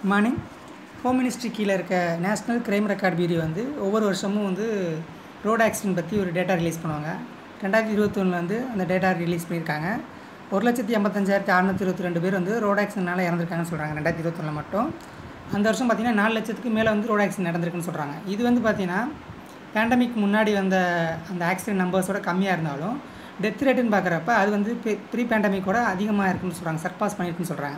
morning home ministry கீழே இருக்க national crime record bureau வந்து ஒவ்வொரு வருஷமும் வந்து ரோடு ஆக்சிடென்ட் பற்றி ஒரு டேட்டா ரிலீஸ் பண்ணுவாங்க ரெண்டாயிரத்தி இருபத்தொன்னில் வந்து அந்த டேட்டா ரிலீஸ் பண்ணியிருக்காங்க ஒரு லட்சத்தி எண்பத்தஞ்சாயிரத்தி அறநூற்றி இருபத்தி ரெண்டு பேர் வந்து ரோடு ஆக்சிடென்ட்னால இறந்துருக்காங்கன்னு சொல்கிறாங்க ரெண்டாயிரத்தி இருபத்தொன்னில் மட்டும் அந்த வருஷம் பார்த்திங்கன்னா நாலு லட்சத்துக்கு மேலே வந்து ரோடு ஆக்சிடென்ட் நடந்திருக்குன்னு சொல்கிறாங்க இது வந்து பார்த்திங்கன்னா பேண்டமிக் முன்னாடி வந்த அந்த ஆக்சிடென்ட் நம்பர்ஸோட கம்மியாக இருந்தாலும் டெத் ரேட்டுன்னு பார்க்குறப்ப அது வந்து ப்ரீ பேண்டமிக்கோட அதிகமாக இருக்குன்னு சொல்கிறாங்க சர்பாஸ் பண்ணியிருக்குன்னு சொல்கிறாங்க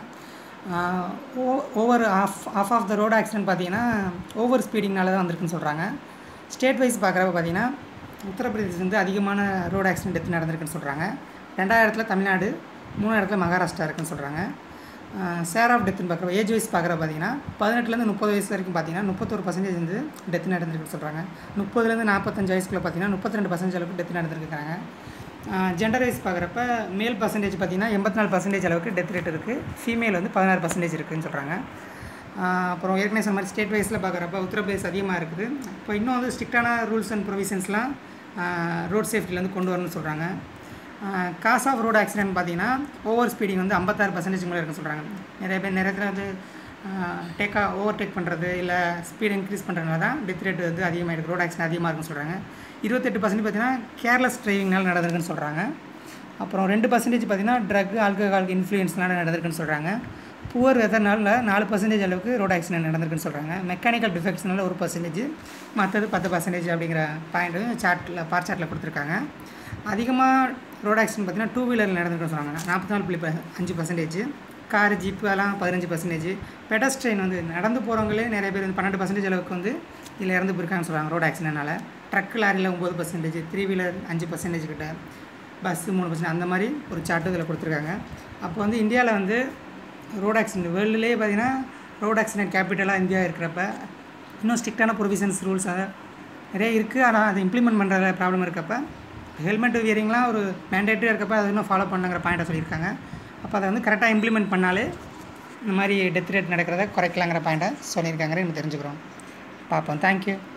over of of of the road accident பார்த்தீங்கன்னா ஓவர் ஸ்பீடிங்னால தான் வந்திருக்குன்னு சொல்கிறாங்க ஸ்டேட் வைஸ் பார்க்குறப்ப பார்த்தீங்கன்னா உத்தரப்பிரதேஷ் வந்து அதிகமான ரோடு ஆக்சிடென்ட் டெத் நடந்திருக்குன்னு சொல்கிறாங்க ரெண்டாயிரத்தில் தமிழ்நாடு மூணாவது இடத்துல மகாராஷ்டிரா இருக்குன்னு சொல்கிறாங்க ஷேர் ஆஃப் டெத்துன்னு பார்க்குறப்ப ஏஜ் வைஸ் பார்க்குறப்ப பார்த்தீங்கன்னா பதினெட்டுலேருந்து முப்பது வயசு வரைக்கும் பார்த்தீங்கன்னா முப்பத்தொரு பர்சன்டேஜ் வந்து டெத் நடந்திருக்குன்னு சொல்கிறாங்க முப்பதுலேருந்து நாற்பத்தஞ்சு வயசுக்குள்ள பார்த்தீங்கன்னா முப்பத்தி ரெண்டு பர்சன்டேஜ் அளவுக்கு டெத் நடந்திருக்காங்க ஜெண்டர் வைஸ் பார்க்குறப்ப மேல் பர்சன்டேஜ் பார்த்தீங்கன்னா எண்பத்தி நாலு பர்சன்டேஜ் அளவுக்கு டெத் ரேட் இருக்குது ஃபீமேல் வந்து பதினாறு பர்சன்டேஜ் இருக்குதுன்னு சொல்கிறாங்க அப்புறம் ஏற்கனவே சொன்ன மாதிரி ஸ்டேட் வைஸில் பார்க்குறப்ப உத்தரப்பிரதேஷ் அதிகமாக இருக்குது இப்போ இன்னும் வந்து ஸ்ட்ரிக்டான ரூல்ஸ் அண்ட் ப்ரொவிஷன்ஸ்லாம் ரோட் சேஃப்டிலேருந்து கொண்டு வரணும்னு சொல்கிறாங்க காஸ் ஆஃப் ரோடு ஆக்சிடென்ட் பார்த்தீங்கன்னா ஓவர் ஸ்பீடிங் வந்து ஐம்பத்தாறு பர்சன்டேஜ் மேலே இருக்குன்னு சொல்கிறாங்க நிறைய பேர் நிறைய பேர் வந்து டேக்காக ஓவர் டேக் பண்ணுறது இல்லை ஸ்பீட் இன்க்ரீஸ் பண்ணுறதுனால தான் டெத் ரேட் வந்து அதிகமாக இருக்குது ரோடு ஆக்சிடென்ட் அதிகமாக இருக்குன்னு சொல்கிறாங்க இருபத்தெட்டு பர்சன்டேஜ் பார்த்தீங்கன்னா கேர்லெஸ் டிரைவிங்னால நடந்திருக்குன்னு சொல்கிறாங்க அப்புறம் ரெண்டு பர்சன்டேஜ் பார்த்தீங்கன்னா ட்ரக் ஆல்கஹால் இன்ஃப்ளூயன்ஸ்னால நடந்திருக்குன்னு சொல்கிறாங்க புவர் வெதர்னால நாலு பர்சன்டேஜ் அளவுக்கு ரோடு ஆக்சிடென்ட் நடந்திருக்குன்னு சொல்கிறாங்க மெக்கானிக்கல் டிஃபெக்ட்ஸ்னால ஒரு பர்சன்டேஜ் மற்றது பத்து பர்சன்டேஜ் அப்படிங்கிற பாயிண்ட் சார்ட்டில் பார் சார்ட்டில் கொடுத்துருக்காங்க அதிகமாக ரோடு ஆக்சிடென்ட் பார்த்தீங்கன்னா டூ வீலரில் நடந்திருக்குன்னு சொல்கிறாங்க நாற்பத்தி நாலு புள்ளி அஞ்சு பர்சன்டேஜ் கார் ஜீப்பு எல்லாம் பதினஞ்சு பர்சன்டேஜ் பெடஸ்ட்ரெயின் வந்து நடந்து போகிறவங்களே நிறைய பேர் வந்து பன்னெண்டு பர்சன்டேஜ் அளவுக்கு வந்து இதில் இறந்து போயிருக்காங்கன்னு சொல்கிறாங்க ரோடு ஆக்சிடென்ட்னால ட்ரக் லாரியில் ஒம்பது பர்சன்டேஜ் த்ரீ வீலர் அஞ்சு பர்சன்டேஜ் கிட்ட பஸ்ஸு மூணு பர்சன்ட் அந்த மாதிரி ஒரு சார்ட்டு இதில் கொடுத்துருக்காங்க அப்போ வந்து இந்தியாவில் வந்து ரோடு ஆக்சிடென்ட் வேர்ல்டுலேயே பார்த்தீங்கன்னா ரோடு ஆக்சிடென்ட் கேபிட்டலாக இந்தியா இருக்கிறப்ப இன்னும் ஸ்ட்ரிக்டான ப்ரொவிஷன்ஸ் ரூல்ஸ் அதை நிறைய இருக்குது ஆனால் அதை இம்ப்ளிமெண்ட் பண்ணுற ப்ராப்ளம் இருக்கப்போ ஹெல்மெட் வியரிங்லாம் ஒரு மேண்டேட்டரியாக இருக்கப்போ அதை இன்னும் ஃபாலோ பண்ணுங்கிற பாயிண்ட்டை சொல்லியிருக்காங்க அப்போ அதை வந்து கரெக்டாக இம்ப்ளிமெண்ட் பண்ணாலே இந்த மாதிரி டெத் ரேட் நடக்கிறத குறைக்கலாங்கிற பாயிண்ட்டை சொல்லியிருக்காங்கன்னு நம்ம தெரிஞ்சுக்கிறோம் பார்ப்போம் தேங்க்யூ